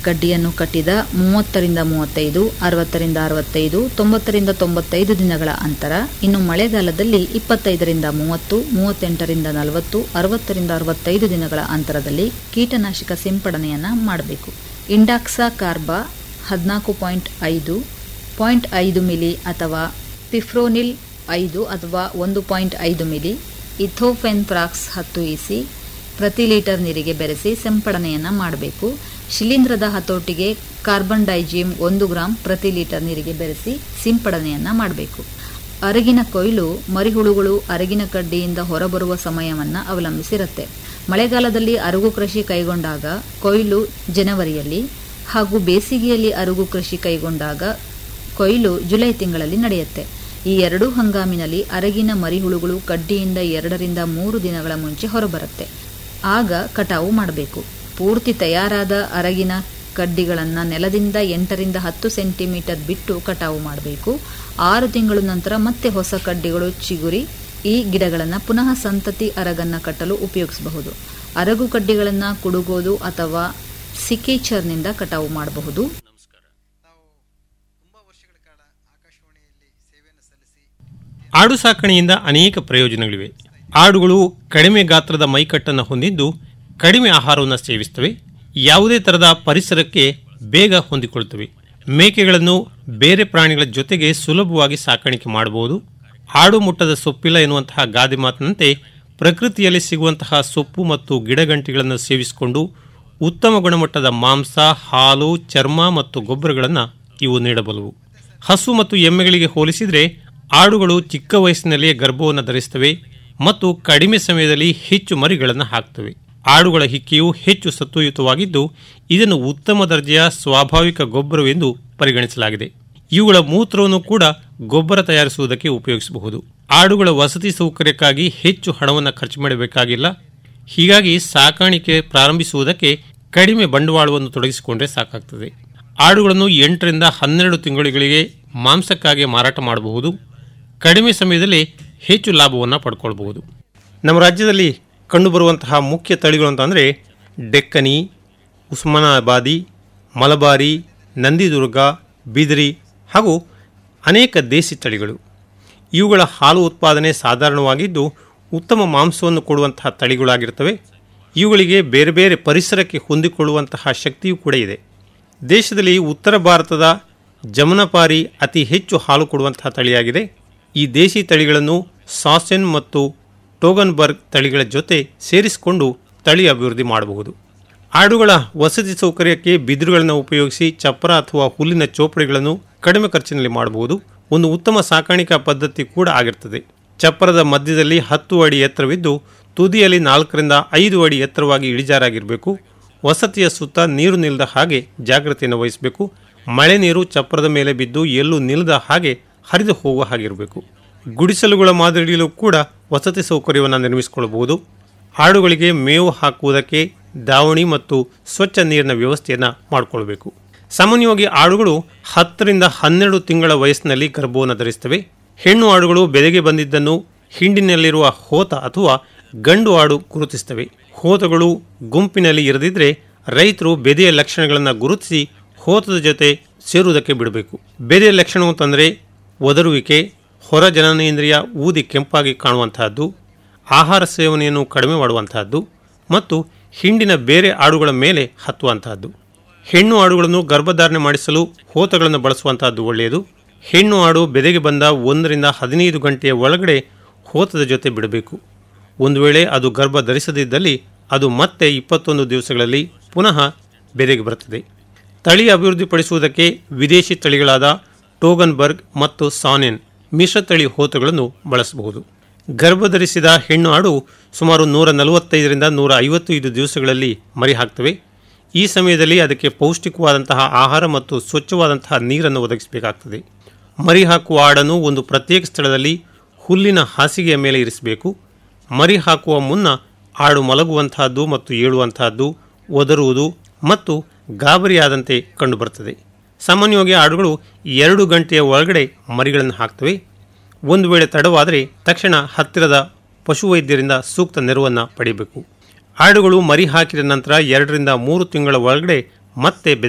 ಕಡ್ಡಿಯನ್ನು ಕಟ್ಟಿದ ಮೂವತ್ತರಿಂದ ಮೂವತ್ತೈದು ಅರವತ್ತರಿಂದ ಅರವತ್ತೈದು ತೊಂಬತ್ತರಿಂದ ತೊಂಬತ್ತೈದು ದಿನಗಳ ಅಂತರ ಇನ್ನು ಮಳೆಗಾಲದಲ್ಲಿ ಇಪ್ಪತ್ತೈದರಿಂದ ಮೂವತ್ತು ಮೂವತ್ತೆಂಟರಿಂದ ನಲವತ್ತು ಅರವತ್ತರಿಂದ ಅರವತ್ತೈದು ದಿನಗಳ ಅಂತರದಲ್ಲಿ ಕೀಟನಾಶಕ ಸಿಂಪಡಣೆಯನ್ನ ಮಾಡಬೇಕು ಇಂಡಾಕ್ಸಾ ಕಾರ್ಬಾ ಹದಿನಾಲ್ಕು ಪಾಯಿಂಟ್ ಐದು ಪಾಯಿಂಟ್ ಐದು ಮಿಲಿ ಅಥವಾ ಪಿಫ್ರೋನಿಲ್ ಐದು ಅಥವಾ ಒಂದು ಪಾಯಿಂಟ್ ಐದು ಮಿಲಿ ಇಥೋಫೆನ್ ಪ್ರಾಕ್ಸ್ ಹತ್ತು ಇಸಿ ಪ್ರತಿ ಲೀಟರ್ ನೀರಿಗೆ ಬೆರೆಸಿ ಸಿಂಪಡಣೆಯನ್ನು ಮಾಡಬೇಕು ಶಿಲೀಂಧ್ರದ ಹತೋಟಿಗೆ ಕಾರ್ಬನ್ ಡೈಜಿಯಮ್ ಒಂದು ಗ್ರಾಂ ಪ್ರತಿ ಲೀಟರ್ ನೀರಿಗೆ ಬೆರೆಸಿ ಸಿಂಪಡಣೆಯನ್ನು ಮಾಡಬೇಕು ಅರಗಿನ ಕೊಯ್ಲು ಮರಿಹುಳುಗಳು ಅರಗಿನ ಕಡ್ಡಿಯಿಂದ ಹೊರಬರುವ ಸಮಯವನ್ನು ಅವಲಂಬಿಸಿರುತ್ತೆ ಮಳೆಗಾಲದಲ್ಲಿ ಅರಗು ಕೃಷಿ ಕೈಗೊಂಡಾಗ ಕೊಯ್ಲು ಜನವರಿಯಲ್ಲಿ ಹಾಗೂ ಬೇಸಿಗೆಯಲ್ಲಿ ಅರಗು ಕೃಷಿ ಕೈಗೊಂಡಾಗ ಕೊಯ್ಲು ಜುಲೈ ತಿಂಗಳಲ್ಲಿ ನಡೆಯುತ್ತೆ ಈ ಎರಡೂ ಹಂಗಾಮಿನಲ್ಲಿ ಅರಗಿನ ಮರಿಹುಳುಗಳು ಕಡ್ಡಿಯಿಂದ ಎರಡರಿಂದ ಮೂರು ದಿನಗಳ ಮುಂಚೆ ಹೊರಬರುತ್ತೆ ಆಗ ಕಟಾವು ಮಾಡಬೇಕು ಪೂರ್ತಿ ತಯಾರಾದ ಅರಗಿನ ಕಡ್ಡಿಗಳನ್ನು ನೆಲದಿಂದ ಎಂಟರಿಂದ ಹತ್ತು ಸೆಂಟಿಮೀಟರ್ ಬಿಟ್ಟು ಕಟಾವು ಮಾಡಬೇಕು ಆರು ತಿಂಗಳ ನಂತರ ಮತ್ತೆ ಹೊಸ ಕಡ್ಡಿಗಳು ಚಿಗುರಿ ಈ ಗಿಡಗಳನ್ನು ಪುನಃ ಸಂತತಿ ಅರಗನ್ನು ಕಟ್ಟಲು ಉಪಯೋಗಿಸಬಹುದು ಅರಗು ಕಡ್ಡಿಗಳನ್ನು ಕುಡುಗೋದು ಅಥವಾ ಸಿಕೇಚರ್ನಿಂದ ಕಟಾವು ಮಾಡಬಹುದು ಆಡು ಸಾಕಣೆಯಿಂದ ಅನೇಕ ಪ್ರಯೋಜನಗಳಿವೆ ಆಡುಗಳು ಕಡಿಮೆ ಗಾತ್ರದ ಮೈಕಟ್ಟನ್ನು ಹೊಂದಿದ್ದು ಕಡಿಮೆ ಆಹಾರವನ್ನು ಸೇವಿಸುತ್ತವೆ ಯಾವುದೇ ಥರದ ಪರಿಸರಕ್ಕೆ ಬೇಗ ಹೊಂದಿಕೊಳ್ಳುತ್ತವೆ ಮೇಕೆಗಳನ್ನು ಬೇರೆ ಪ್ರಾಣಿಗಳ ಜೊತೆಗೆ ಸುಲಭವಾಗಿ ಸಾಕಾಣಿಕೆ ಮಾಡಬಹುದು ಆಡು ಮುಟ್ಟದ ಸೊಪ್ಪಿಲ್ಲ ಎನ್ನುವಂತಹ ಗಾದೆ ಮಾತಿನಂತೆ ಪ್ರಕೃತಿಯಲ್ಲಿ ಸಿಗುವಂತಹ ಸೊಪ್ಪು ಮತ್ತು ಗಿಡಗಂಟಿಗಳನ್ನು ಸೇವಿಸಿಕೊಂಡು ಉತ್ತಮ ಗುಣಮಟ್ಟದ ಮಾಂಸ ಹಾಲು ಚರ್ಮ ಮತ್ತು ಗೊಬ್ಬರಗಳನ್ನು ಇವು ನೀಡಬಲ್ಲವು ಹಸು ಮತ್ತು ಎಮ್ಮೆಗಳಿಗೆ ಹೋಲಿಸಿದರೆ ಆಡುಗಳು ಚಿಕ್ಕ ವಯಸ್ಸಿನಲ್ಲಿಯೇ ಗರ್ಭವನ್ನು ಧರಿಸುತ್ತವೆ ಮತ್ತು ಕಡಿಮೆ ಸಮಯದಲ್ಲಿ ಹೆಚ್ಚು ಮರಿಗಳನ್ನು ಹಾಕ್ತವೆ ಆಡುಗಳ ಹಿಕ್ಕೆಯು ಹೆಚ್ಚು ಸತ್ವಯುತವಾಗಿದ್ದು ಇದನ್ನು ಉತ್ತಮ ದರ್ಜೆಯ ಸ್ವಾಭಾವಿಕ ಗೊಬ್ಬರವೆಂದು ಪರಿಗಣಿಸಲಾಗಿದೆ ಇವುಗಳ ಮೂತ್ರವನ್ನು ಕೂಡ ಗೊಬ್ಬರ ತಯಾರಿಸುವುದಕ್ಕೆ ಉಪಯೋಗಿಸಬಹುದು ಆಡುಗಳ ವಸತಿ ಸೌಕರ್ಯಕ್ಕಾಗಿ ಹೆಚ್ಚು ಹಣವನ್ನು ಖರ್ಚು ಮಾಡಬೇಕಾಗಿಲ್ಲ ಹೀಗಾಗಿ ಸಾಕಾಣಿಕೆ ಪ್ರಾರಂಭಿಸುವುದಕ್ಕೆ ಕಡಿಮೆ ಬಂಡವಾಳವನ್ನು ತೊಡಗಿಸಿಕೊಂಡ್ರೆ ಸಾಕಾಗ್ತದೆ ಆಡುಗಳನ್ನು ಎಂಟರಿಂದ ಹನ್ನೆರಡು ತಿಂಗಳಿಗೆ ಮಾಂಸಕ್ಕಾಗಿ ಮಾರಾಟ ಮಾಡಬಹುದು ಕಡಿಮೆ ಸಮಯದಲ್ಲಿ ಹೆಚ್ಚು ಲಾಭವನ್ನು ಪಡ್ಕೊಳ್ಬಹುದು ನಮ್ಮ ರಾಜ್ಯದಲ್ಲಿ ಕಂಡುಬರುವಂತಹ ಮುಖ್ಯ ತಳಿಗಳು ಅಂತಂದರೆ ಡೆಕ್ಕನಿ ಉಸ್ಮಾನಾಬಾದಿ ಮಲಬಾರಿ ನಂದಿದುರ್ಗ ಬಿದಿರಿ ಹಾಗೂ ಅನೇಕ ದೇಸಿ ತಳಿಗಳು ಇವುಗಳ ಹಾಲು ಉತ್ಪಾದನೆ ಸಾಧಾರಣವಾಗಿದ್ದು ಉತ್ತಮ ಮಾಂಸವನ್ನು ಕೊಡುವಂತಹ ತಳಿಗಳಾಗಿರ್ತವೆ ಇವುಗಳಿಗೆ ಬೇರೆ ಬೇರೆ ಪರಿಸರಕ್ಕೆ ಹೊಂದಿಕೊಳ್ಳುವಂತಹ ಶಕ್ತಿಯೂ ಕೂಡ ಇದೆ ದೇಶದಲ್ಲಿ ಉತ್ತರ ಭಾರತದ ಜಮುನಪಾರಿ ಅತಿ ಹೆಚ್ಚು ಹಾಲು ಕೊಡುವಂತಹ ತಳಿಯಾಗಿದೆ ಈ ದೇಸಿ ತಳಿಗಳನ್ನು ಸಾಸೆನ್ ಮತ್ತು ಟೋಗನ್ಬರ್ಗ್ ತಳಿಗಳ ಜೊತೆ ಸೇರಿಸಿಕೊಂಡು ತಳಿ ಅಭಿವೃದ್ಧಿ ಮಾಡಬಹುದು ಆಡುಗಳ ವಸತಿ ಸೌಕರ್ಯಕ್ಕೆ ಬಿದಿರುಗಳನ್ನು ಉಪಯೋಗಿಸಿ ಚಪ್ರ ಅಥವಾ ಹುಲ್ಲಿನ ಚೋಪಡಿಗಳನ್ನು ಕಡಿಮೆ ಖರ್ಚಿನಲ್ಲಿ ಮಾಡಬಹುದು ಒಂದು ಉತ್ತಮ ಸಾಕಾಣಿಕಾ ಪದ್ಧತಿ ಕೂಡ ಆಗಿರ್ತದೆ ಚಪ್ಪರದ ಮಧ್ಯದಲ್ಲಿ ಹತ್ತು ಅಡಿ ಎತ್ತರವಿದ್ದು ತುದಿಯಲ್ಲಿ ನಾಲ್ಕರಿಂದ ಐದು ಅಡಿ ಎತ್ತರವಾಗಿ ಇಳಿಜಾರಾಗಿರಬೇಕು ವಸತಿಯ ಸುತ್ತ ನೀರು ನಿಲ್ಲದ ಹಾಗೆ ಜಾಗ್ರತೆಯನ್ನು ವಹಿಸಬೇಕು ಮಳೆ ನೀರು ಚಪ್ಪರದ ಮೇಲೆ ಬಿದ್ದು ಎಲ್ಲೂ ನಿಲ್ಲದ ಹಾಗೆ ಹರಿದು ಹೋಗುವ ಹಾಗಿರಬೇಕು ಗುಡಿಸಲುಗಳ ಮಾದರಿಯಲ್ಲೂ ಕೂಡ ವಸತಿ ಸೌಕರ್ಯವನ್ನು ನಿರ್ಮಿಸಿಕೊಳ್ಳಬಹುದು ಆಡುಗಳಿಗೆ ಮೇವು ಹಾಕುವುದಕ್ಕೆ ದಾವಣಿ ಮತ್ತು ಸ್ವಚ್ಛ ನೀರಿನ ವ್ಯವಸ್ಥೆಯನ್ನು ಮಾಡಿಕೊಳ್ಬೇಕು ಸಾಮಾನ್ಯವಾಗಿ ಆಡುಗಳು ಹತ್ತರಿಂದ ಹನ್ನೆರಡು ತಿಂಗಳ ವಯಸ್ಸಿನಲ್ಲಿ ಗರ್ಭವನ್ನು ಧರಿಸುತ್ತವೆ ಹೆಣ್ಣು ಆಡುಗಳು ಬೆದೆಗೆ ಬಂದಿದ್ದನ್ನು ಹಿಂಡಿನಲ್ಲಿರುವ ಹೋತ ಅಥವಾ ಗಂಡು ಆಡು ಗುರುತಿಸ್ತವೆ ಹೋತಗಳು ಗುಂಪಿನಲ್ಲಿ ಇರದಿದ್ದರೆ ರೈತರು ಬೆದೆಯ ಲಕ್ಷಣಗಳನ್ನು ಗುರುತಿಸಿ ಹೋತದ ಜೊತೆ ಸೇರುವುದಕ್ಕೆ ಬಿಡಬೇಕು ಬೆದೆಯ ಲಕ್ಷಣ ಅಂತಂದರೆ ಒದರುವಿಕೆ ಹೊರ ಜನನೇಂದ್ರಿಯ ಊದಿ ಕೆಂಪಾಗಿ ಕಾಣುವಂತಹದ್ದು ಆಹಾರ ಸೇವನೆಯನ್ನು ಕಡಿಮೆ ಮಾಡುವಂತಹದ್ದು ಮತ್ತು ಹಿಂಡಿನ ಬೇರೆ ಆಡುಗಳ ಮೇಲೆ ಹತ್ತುವಂತಹದ್ದು ಹೆಣ್ಣು ಆಡುಗಳನ್ನು ಗರ್ಭಧಾರಣೆ ಮಾಡಿಸಲು ಹೋತಗಳನ್ನು ಬಳಸುವಂತಹದ್ದು ಒಳ್ಳೆಯದು ಹೆಣ್ಣು ಆಡು ಬೆದೆಗೆ ಬಂದ ಒಂದರಿಂದ ಹದಿನೈದು ಗಂಟೆಯ ಒಳಗಡೆ ಹೋತದ ಜೊತೆ ಬಿಡಬೇಕು ಒಂದು ವೇಳೆ ಅದು ಗರ್ಭ ಧರಿಸದಿದ್ದಲ್ಲಿ ಅದು ಮತ್ತೆ ಇಪ್ಪತ್ತೊಂದು ದಿವಸಗಳಲ್ಲಿ ಪುನಃ ಬೆದೆಗೆ ಬರುತ್ತದೆ ತಳಿ ಅಭಿವೃದ್ಧಿಪಡಿಸುವುದಕ್ಕೆ ವಿದೇಶಿ ತಳಿಗಳಾದ ಟೋಗನ್ಬರ್ಗ್ ಮತ್ತು ಸಾನೆನ್ ಮಿಶ್ರತಳಿ ಹೋತಗಳನ್ನು ಬಳಸಬಹುದು ಗರ್ಭಧರಿಸಿದ ಹೆಣ್ಣು ಆಡು ಸುಮಾರು ನೂರ ನಲವತ್ತೈದರಿಂದ ನೂರ ಐವತ್ತೈದು ದಿವಸಗಳಲ್ಲಿ ಮರಿ ಹಾಕ್ತವೆ ಈ ಸಮಯದಲ್ಲಿ ಅದಕ್ಕೆ ಪೌಷ್ಟಿಕವಾದಂತಹ ಆಹಾರ ಮತ್ತು ಸ್ವಚ್ಛವಾದಂತಹ ನೀರನ್ನು ಒದಗಿಸಬೇಕಾಗ್ತದೆ ಮರಿ ಹಾಕುವ ಆಡನ್ನು ಒಂದು ಪ್ರತ್ಯೇಕ ಸ್ಥಳದಲ್ಲಿ ಹುಲ್ಲಿನ ಹಾಸಿಗೆಯ ಮೇಲೆ ಇರಿಸಬೇಕು ಮರಿ ಹಾಕುವ ಮುನ್ನ ಆಡು ಮಲಗುವಂತಹದ್ದು ಮತ್ತು ಏಳುವಂತಹದ್ದು ಒದರುವುದು ಮತ್ತು ಗಾಬರಿಯಾದಂತೆ ಕಂಡುಬರುತ್ತದೆ ಸಾಮಾನ್ಯವಾಗಿ ಆಡುಗಳು ಎರಡು ಗಂಟೆಯ ಒಳಗಡೆ ಮರಿಗಳನ್ನು ಹಾಕ್ತವೆ ಒಂದು ವೇಳೆ ತಡವಾದರೆ ತಕ್ಷಣ ಹತ್ತಿರದ ಪಶುವೈದ್ಯರಿಂದ ಸೂಕ್ತ ನೆರವನ್ನು ಪಡೆಯಬೇಕು ಆಡುಗಳು ಮರಿ ಹಾಕಿದ ನಂತರ ಎರಡರಿಂದ ಮೂರು ತಿಂಗಳ ಒಳಗಡೆ ಮತ್ತೆ ಬೆದೆ